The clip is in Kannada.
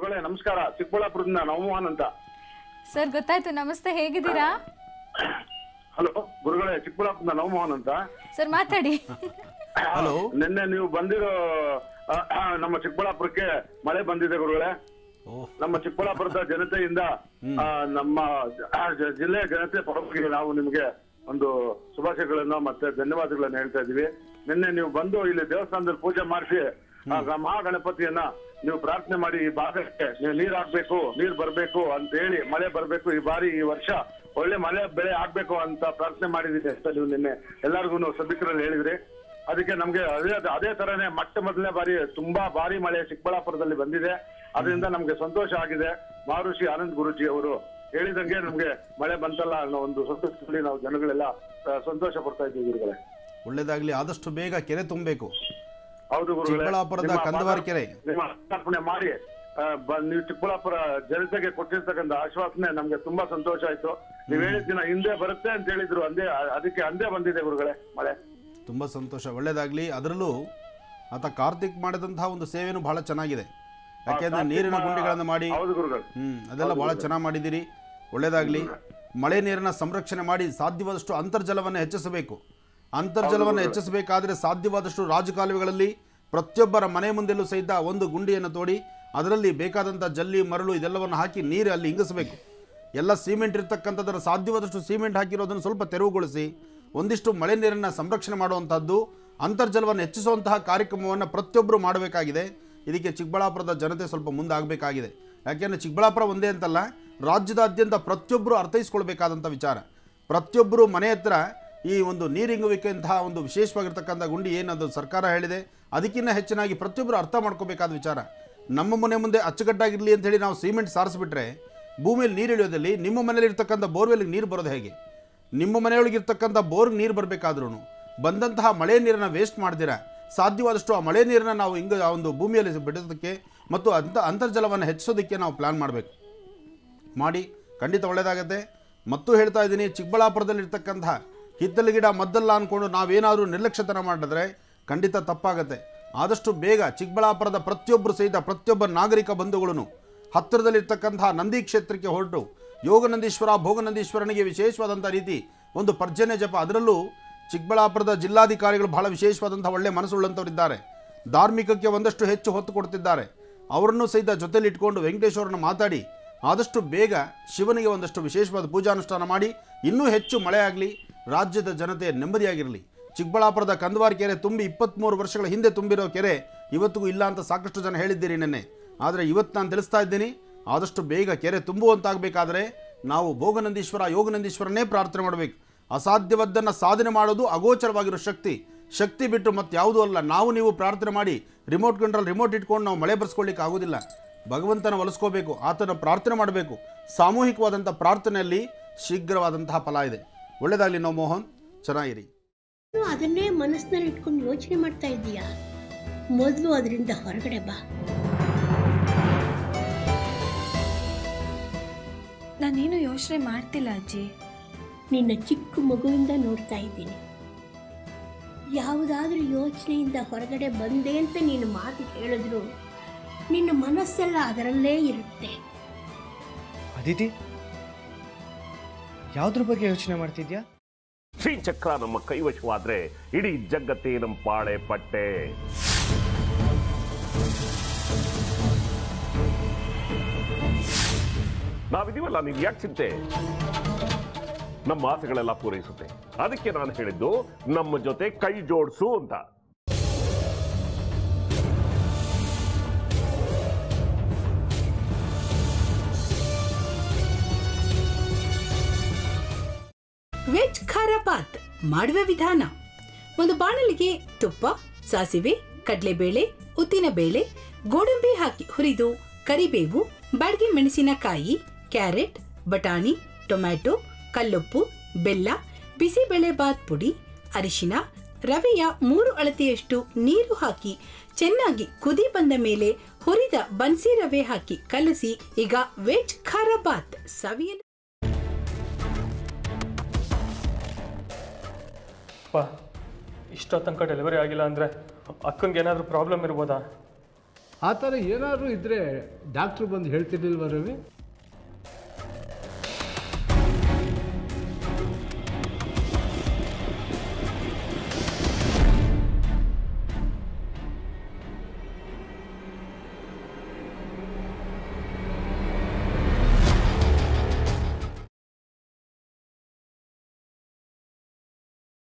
ಗುರುಗಳೇ ನಮಸ್ಕಾರ ಚಿಕ್ಕಬಳ್ಳಾಪುರದಿಂದ ನವಮೋಹನ್ ಅಂತ ಸರ್ ಗೊತ್ತಾಯ್ತು ನಮಸ್ತೆ ಹೇಗಿದ್ದೀರಾ ಹಲೋ ಗುರುಗಳೇ ಚಿಕ್ಕಬಳ್ಳಾಪುರದಿಂದ ನವಮೋಹನ್ ಅಂತ ಸರ್ ಮಾತಾಡಿ ಹಲೋ ನಿನ್ನೆ ನೀವು ಬಂದಿರೋ ಆ, ಆ, ನಮ್ಮ ಚಿಕ್ಕಬಳ್ಳಾಪುರಕ್ಕೆ ಮಳೆ ಬಂದಿದೆ ಗುರುಗಳೇ ಓ ನಮ್ಮ ಚಿಕ್ಕಬಳ್ಳಾಪುರದ ಜನತೆಯಿಂದ ಆ, ನಮ್ಮ ಆ, ಜ- ಜಿಲ್ಲೆಯ ಜನತೆ ಪರವಾಗಿ ನಾವು ನಿಮಗೆ ಒಂದು ಶುಭಾಶಯಗಳನ್ನ ಮತ್ತೆ ಧನ್ಯವಾದಗಳನ್ನ ಹೇಳ್ತಾ ಇದೀವಿ ನಿನ್ನೆ ನೀವು ಬಂದು ಇಲ್ಲಿ ದೇವಸ್ಥಾನದಲ್ಲಿ ಪೂಜೆ ಮಾಡಿಸಿ ಮಹಾಗಣಪತಿಯನ್ನ ನೀವು ಪ್ರಾರ್ಥನೆ ಮಾಡಿ ಈ ಭಾಗಕ್ಕೆ ನೀವು ನೀರ್ ಹಾಕ್ಬೇಕು ನೀರ್ ಬರ್ಬೇಕು ಅಂತ ಹೇಳಿ ಮಳೆ ಬರ್ಬೇಕು ಈ ಬಾರಿ ಈ ವರ್ಷ ಒಳ್ಳೆ ಮಳೆ ಬೆಳೆ ಆಗ್ಬೇಕು ಅಂತ ಪ್ರಾರ್ಥನೆ ಮಾಡಿದೀನಿ ಅಂತ ನೀವು ನಿನ್ನೆ ಎಲ್ಲರಿಗೂ ಸಭಿಕರಲ್ಲಿ ಹೇಳಿದ್ರಿ ಅದಕ್ಕೆ ನಮ್ಗೆ ಅದೇ ಅದೇ ತರನೇ ಮೊಟ್ಟ ಮೊದಲನೇ ಬಾರಿ ತುಂಬಾ ಭಾರಿ ಮಳೆ ಚಿಕ್ಕಬಳ್ಳಾಪುರದಲ್ಲಿ ಬಂದಿದೆ ಅದರಿಂದ ನಮ್ಗೆ ಸಂತೋಷ ಆಗಿದೆ ಮಹರ್ಷಿ ಆನಂದ್ ಗುರುಜಿ ಅವರು ಹೇಳಿದಂಗೆ ನಮ್ಗೆ ಮಳೆ ಬಂತಲ್ಲ ಅನ್ನೋ ಒಂದು ಸಂತೋಷದಲ್ಲಿ ನಾವು ಜನಗಳೆಲ್ಲ ಆ, ಸಂತೋಷ ಪಡ್ತಾ ಇದ್ದೀವಿ ಗುರುಗಳೇ ಒಳ್ಳೇದಾಗ್ಲಿ ಆದಷ್ಟು ಬೇಗ ಕೆರೆ ತುಂಬಬೇಕು ಹೌದು ಗುರುಗಳೇ ಚಿಕ್ಕಬಳ್ಳಾಪುರದ ನಿಮ್ಮ ಕಂದವಾರ ಕೆರೆ. ನಿಮ್ಮ ಲೋಕಾರ್ಪಣೆ ಮಾಡಿ ಆ, ಬ- ನೀವು ಚಿಕ್ಕಬಳ್ಳಾಪುರ ಜನತೆಗೆ ಕೊಟ್ಟಿರ್ತಕ್ಕಂಥ ಆಶ್ವಾಸನೆ ನಮ್ಗೆ ತುಂಬಾ ಸಂತೋಷ ಆಯ್ತು ನೀವ್ ಹೇಳಿದ ದಿನ ಹಿಂದೆ ಬರುತ್ತೆ ಅಂತ ಹೇಳಿದ್ರು ಅಂದೇ ಅದಕ್ಕೆ ಅಂದೇ ಬಂದಿದೆ ಗುರುಗಳೇ ಮಳೆ ತುಂಬ ಸಂತೋಷ ಒಳ್ಳೇದಾಗ್ಲಿ ಅದರಲ್ಲೂ ಆತ ಕಾರ್ತಿಕ್ ಮಾಡಿದಂತಹ ಒಂದು ಸೇವೆನೂ ಬಹಳ ಚೆನ್ನಾಗಿದೆ ಯಾಕೆಂದ್ರೆ ನೀರಿನ ಗುಂಡಿಗಳನ್ನು ಮಾಡಿ ಹೌದು ಗುರುಗಳು ಹ್ಮ್ ಅದೆಲ್ಲ ಬಹಳ ಚೆನ್ನಾಗಿ ಮಾಡಿದ್ದೀರಿ ಒಳ್ಳೇದಾಗ್ಲಿ ಮಳೆ ನೀರನ್ನ ಸಂರಕ್ಷಣೆ ಮಾಡಿ ಸಾಧ್ಯವಾದಷ್ಟು ಅಂತರ್ಜಲವನ್ನು ಹೆಚ್ಚಿಸಬೇಕು ಅಂತರ್ಜಲವನ್ನು ಹೆಚ್ಚಿಸಬೇಕಾದ್ರೆ ಸಾಧ್ಯವಾದಷ್ಟು ರಾಜಕಾಲುವೆಗಳಲ್ಲಿ ಪ್ರತಿಯೊಬ್ಬರ ಮನೆ ಮುಂದೆಲ್ಲೂ ಸಹಿತ ಒಂದು ಗುಂಡಿಯನ್ನು ತೋಡಿ ಅದರಲ್ಲಿ ಬೇಕಾದಂಥ ಜಲ್ಲಿ ಮರಳು ಇದೆಲ್ಲವನ್ನು ಹಾಕಿ ನೀರು ಅಲ್ಲಿ ಇಂಗಿಸಬೇಕು ಎಲ್ಲ ಸಿಮೆಂಟ್ ಇರ್ತಕ್ಕಂಥದ್ದನ್ನು ಸಾಧ್ಯವಾದಷ್ಟು ಸಿಮೆಂಟ್ ಹಾಕಿರೋದನ್ನು ಸ್ವಲ್ಪ ತೆರವುಗೊಳಿಸಿ ಒಂದಿಷ್ಟು ಮಳೆ ನೀರನ್ನು ಸಂರಕ್ಷಣೆ ಮಾಡುವಂಥದ್ದು ಅಂತರ್ಜಲವನ್ನು ಹೆಚ್ಚಿಸುವಂತಹ ಕಾರ್ಯಕ್ರಮವನ್ನು ಪ್ರತಿಯೊಬ್ಬರು ಮಾಡಬೇಕಾಗಿದೆ ಇದಕ್ಕೆ ಚಿಕ್ಕಬಳ್ಳಾಪುರದ ಜನತೆ ಸ್ವಲ್ಪ ಮುಂದಾಗಬೇಕಾಗಿದೆ ಯಾಕೆಂದರೆ ಚಿಕ್ಕಬಳ್ಳಾಪುರ ಒಂದೇ ಅಂತಲ್ಲ ರಾಜ್ಯದಾದ್ಯಂತ ಪ್ರತಿಯೊಬ್ಬರು ಅರ್ಥೈಸ್ಕೊಳ್ಬೇಕಾದಂಥ ವಿಚಾರ ಪ್ರತಿಯೊಬ್ಬರು ಮನೆ ಹತ್ರ ಈ ಒಂದು ನೀರಿಂಗುವಿಕೆಂತಹ ಒಂದು ವಿಶೇಷವಾಗಿರ್ತಕ್ಕಂಥ ಗುಂಡಿ ಏನದು ಸರ್ಕಾರ ಹೇಳಿದೆ ಅದಕ್ಕಿಂತ ಹೆಚ್ಚಿನಾಗಿ ಪ್ರತಿಯೊಬ್ಬರು ಅರ್ಥ ಮಾಡ್ಕೋಬೇಕಾದ ವಿಚಾರ ನಮ್ಮ ಮನೆ ಮುಂದೆ ಅಚ್ಚುಕಟ್ಟಾಗಿರಲಿ ಅಂತ ಹೇಳಿ ನಾವು ಸಿಮೆಂಟ್ ಸಾರಿಸ್ಬಿಟ್ರೆ ಭೂಮಿಯಲ್ಲಿ ನೀರು ಇಳಿಯೋದಲ್ಲಿ ನಿಮ್ಮ ಮನೇಲಿ ಇರ್ತಕ್ಕಂಥ ಬೋರ್ವೆಲ್ಗೆ ನೀರು ಬರೋದು ಹೇಗೆ ನಿಮ್ಮ ಮನೆಯೊಳಗಿರ್ತಕ್ಕಂಥ ಬೋರ್ಗೆ ನೀರು ಬರಬೇಕಾದ್ರೂ ಬಂದಂತಹ ಮಳೆ ನೀರನ್ನು ವೇಸ್ಟ್ ಮಾಡ್ದಿರ ಸಾಧ್ಯವಾದಷ್ಟು ಆ ಮಳೆ ನೀರನ್ನು ನಾವು ಹಿಂಗೆ ಆ ಒಂದು ಭೂಮಿಯಲ್ಲಿ ಬಿಡೋದಕ್ಕೆ ಮತ್ತು ಅಂತ ಅಂತರ್ಜಲವನ್ನು ಹೆಚ್ಚಿಸೋದಕ್ಕೆ ನಾವು ಪ್ಲ್ಯಾನ್ ಮಾಡಬೇಕು ಮಾಡಿ ಖಂಡಿತ ಒಳ್ಳೆಯದಾಗತ್ತೆ ಮತ್ತು ಹೇಳ್ತಾ ಇದ್ದೀನಿ ಚಿಕ್ಕಬಳ್ಳಾಪುರದಲ್ಲಿರ್ತಕ್ಕಂತಹ ಹಿತ್ತಲು ಗಿಡ ಮದ್ದಲ್ಲ ಅಂದ್ಕೊಂಡು ನಾವೇನಾದರೂ ನಿರ್ಲಕ್ಷ್ಯತನ ಮಾಡಿದ್ರೆ ಖಂಡಿತ ತಪ್ಪಾಗತ್ತೆ ಆದಷ್ಟು ಬೇಗ ಚಿಕ್ಕಬಳ್ಳಾಪುರದ ಪ್ರತಿಯೊಬ್ಬರು ಸಹಿತ ಪ್ರತಿಯೊಬ್ಬ ನಾಗರಿಕ ಬಂಧುಗಳನ್ನು ಹತ್ತಿರದಲ್ಲಿರ್ತಕ್ಕಂತಹ ನಂದಿ ಕ್ಷೇತ್ರಕ್ಕೆ ಹೊರಟು ಯೋಗನಂದೀಶ್ವರ ಭೋಗನಂದೀಶ್ವರನಿಗೆ ವಿಶೇಷವಾದಂಥ ರೀತಿ ಒಂದು ಪರ್ಜನ್ಯ ಜಪ ಅದರಲ್ಲೂ ಚಿಕ್ಕಬಳ್ಳಾಪುರದ ಜಿಲ್ಲಾಧಿಕಾರಿಗಳು ಬಹಳ ವಿಶೇಷವಾದಂಥ ಒಳ್ಳೆ ಮನಸ್ಸುಳ್ಳಂಥವರಿದ್ದಾರೆ ಧಾರ್ಮಿಕಕ್ಕೆ ಒಂದಷ್ಟು ಹೆಚ್ಚು ಹೊತ್ತು ಕೊಡ್ತಿದ್ದಾರೆ ಅವರನ್ನು ಸಹಿತ ಜೊತೆಲಿ ಇಟ್ಕೊಂಡು ವೆಂಕಟೇಶ್ವರನ ಮಾತಾಡಿ ಆದಷ್ಟು ಬೇಗ ಶಿವನಿಗೆ ಒಂದಷ್ಟು ವಿಶೇಷವಾದ ಪೂಜಾನುಷ್ಠಾನ ಮಾಡಿ ಇನ್ನೂ ಹೆಚ್ಚು ಮಳೆ ಆಗಲಿ ರಾಜ್ಯದ ಜನತೆ ನೆಮ್ಮದಿಯಾಗಿರಲಿ ಚಿಕ್ಕಬಳ್ಳಾಪುರದ ಕಂದವಾರ ಕೆರೆ ತುಂಬಿ ಇಪ್ಪತ್ತ್ಮೂರು ವರ್ಷಗಳ ಹಿಂದೆ ತುಂಬಿರೋ ಕೆರೆ ಇವತ್ತಿಗೂ ಇಲ್ಲ ಅಂತ ಸಾಕಷ್ಟು ಜನ ಹೇಳಿದ್ದೀರಿ ನೆನ್ನೆ ಆದರೆ ಇವತ್ತು ನಾನು ತಿಳಿಸ್ತಾ ಇದ್ದೀನಿ ಆದಷ್ಟು ಬೇಗ ಕೆರೆ ತುಂಬುವಂತಾಗಬೇಕಾದ್ರೆ ನಾವು ಭೋಗನಂದೀಶ್ವರ ಯೋಗನಂದೀಶ್ವರನೇ ಪ್ರಾರ್ಥನೆ ಮಾಡಬೇಕು ಅಸಾಧ್ಯವಾದ್ದನ್ನು ಸಾಧನೆ ಮಾಡೋದು ಅಗೋಚರವಾಗಿರೋ ಶಕ್ತಿ ಶಕ್ತಿ ಬಿಟ್ಟು ಮತ್ತೆ ಯಾವುದೂ ಅಲ್ಲ ನಾವು ನೀವು ಪ್ರಾರ್ಥನೆ ಮಾಡಿ ರಿಮೋಟ್ ಕಂಟ್ರೋಲ್ ರಿಮೋಟ್ ಇಟ್ಕೊಂಡು ನಾವು ಮಳೆ ಬರ್ಸ್ಕೊಳ್ಳಿಕ್ಕೆ ಆಗೋದಿಲ್ಲ ಭಗವಂತನ ಒಲಿಸ್ಕೋಬೇಕು ಆತನ ಪ್ರಾರ್ಥನೆ ಮಾಡಬೇಕು ಸಾಮೂಹಿಕವಾದಂಥ ಪ್ರಾರ್ಥನೆಯಲ್ಲಿ ಶೀಘ್ರವಾದಂತಹ ಫಲ ಇದೆ ಒಳ್ಳೆಯದಾಗಲಿ ನಾವು ಮೋಹನ್ ಚೆನ್ನಾಗಿರಿ ನೀನು ಅದನ್ನೇ ಮನಸ್ಸಿನಲ್ಲಿ ಇಟ್ಕೊಂಡು ಯೋಚನೆ ಮಾಡ್ತಾ ಇದ್ದೀಯಾ ಮೊದಲು ಅದರಿಂದ ಹೊರಗಡೆ ಬಾ ನಾನೇನು ಯೋಚನೆ ಮಾಡ್ತಿಲ್ಲ ಅಜ್ಜಿ ನಿನ್ನ ಚಿಕ್ಕ ಮಗುವಿಂದ ನೋಡ್ತಾ ಇದ್ದೀನಿ ಯಾವುದಾದ್ರೂ ಯೋಚನೆಯಿಂದ ಹೊರಗಡೆ ಬಂದೆ ಅಂತ ನೀನು ಮಾತು ಹೇಳಿದ್ರು ನಿನ್ನ ಮನಸ್ಸೆಲ್ಲ ಅದರಲ್ಲೇ ಇರುತ್ತೆ ಅದಿತಿ ಯಾವ್ದ್ರ ಬಗ್ಗೆ ಯೋಚನೆ ಮಾಡ್ತಿದ್ಯಾ ಶ್ರೀಚಕ್ರ ನಮ್ಮ ಕೈವಶವಾದ್ರೆ ಇಡೀ ಜಗತ್ತೇ ನಮ್ಮ ಪಾಳೆ ಪಟ್ಟೆ ನಾವಿದೀವಲ್ಲ ನೀವು ಯಾಕೆ ಚಿಂತೆ ನಮ್ಮ ಆಸೆಗಳೆಲ್ಲ ಪೂರೈಸುತ್ತೆ ಅದಕ್ಕೆ ನಾನು ಹೇಳಿದ್ದು ನಮ್ಮ ಜೊತೆ ಕೈ ಜೋಡಿಸು ಅಂತ ವೆಜ್ ಖಾರ ಬಾತ್ ಮಾಡುವ ವಿಧಾನ ಒಂದು ಬಾಣಲಿಗೆ ತುಪ್ಪ ಸಾಸಿವೆ ಕಡಲೆಬೇಳೆ ಉದ್ದಿನಬೇಳೆ ಗೋಡಂಬಿ ಹಾಕಿ ಹುರಿದು ಕರಿಬೇವು ಬಾಡಿಗೆ ಮೆಣಸಿನಕಾಯಿ ಕ್ಯಾರೆಟ್ ಬಟಾಣಿ ಟೊಮ್ಯಾಟೊ ಕಲ್ಲುಪ್ಪು ಬೆಲ್ಲ ಬಿಸಿಬೇಳೆ ಬಾತ್ ಪುಡಿ ಅರಿಶಿನ ರವೆಯ ಮೂರು ಅಳತೆಯಷ್ಟು ನೀರು ಹಾಕಿ ಚೆನ್ನಾಗಿ ಕುದಿ ಬಂದ ಮೇಲೆ ಹುರಿದ ಬನ್ಸಿ ರವೆ ಹಾಕಿ ಕಲಸಿ ಈಗ ವೆಜ್ ಖಾರ ಬಾತ್ ಸವಿಯಲು ಅಪ್ಪ ಇಷ್ಟೋ ತನಕ ಡೆಲಿವರಿ ಆಗಿಲ್ಲ ಅಂದರೆ ಅಕ್ಕಂಗೆ ಏನಾದರೂ ಪ್ರಾಬ್ಲಮ್ ಇರ್ಬೋದಾ ಆ ಥರ ಏನಾದರೂ ಇದ್ದರೆ ಡಾಕ್ಟ್ರು ಬಂದು ಹೇಳ್ತಿರ್ಲಿಲ್ವ ರವಿ